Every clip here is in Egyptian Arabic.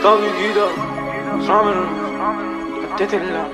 طب جديدة رامر اديت اللعب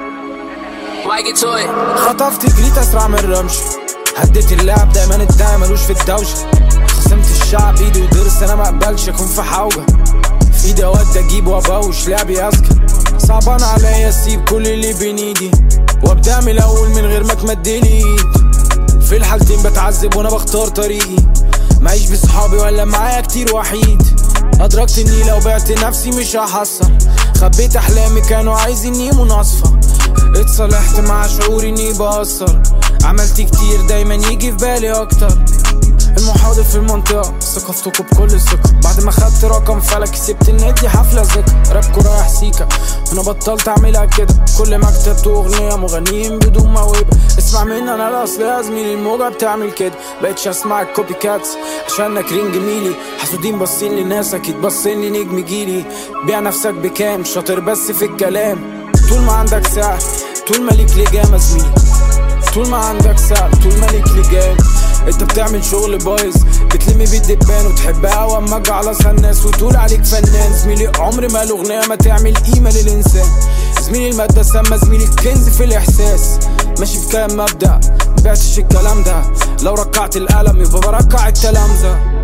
خطفت جريت اسرع من الرمش هديت اللعب دايما الداعي ملوش في الدوشة خصمت الشعب ايدي ودرس انا مقبلش اكون في حوجة في ايدي اود اجيب وابوش لعبي اذكى صعبان عليا اسيب كل اللي بين ايدي وابدا من الاول من غير ما تمدلي ايد في الحالتين بتعذب وانا بختار طريقي معيش بصحابي ولا معايا كتير وحيد ادركت اني لو بعت نفسي مش هحصل خبيت احلامي كانوا عايزيني مناصفة اتصالحت مع شعوري اني بقصر عملت كتير دايما يجي في بالي اكتر المحاضر في المنطقة ثقفتكم بكل ثقة بعد ما خدت رقم فلك سبت النادي حفلة ذكر رابكو رايح سيكا وانا بطلت اعملها كده كل ما كتبت اغنية مغنيين بدون موهبة اسمع مني انا الاصل يا زميلي الموجة بتعمل كده بقتش اسمع الكوبي كاتس عشان كرين جميلي حسودين باصين لناس اكيد باصين لي نجم جيلي بيع نفسك بكام شاطر بس في الكلام طول ما عندك سعر طول ما ليك لجامة زميلي طول ما عندك سعر طول ما ليك لجام انت بتعمل شغل بايظ بتلم بيه الدبان وتحبها واما على الناس وتقول عليك فنان زميلي عمر ما الاغنيه ما تعمل قيمه للانسان زميلي الماده سامه زميلي الكنز في الاحساس ماشي في كلام مبدا مبعتش الكلام ده لو ركعت القلم يبقى بركع التلامذه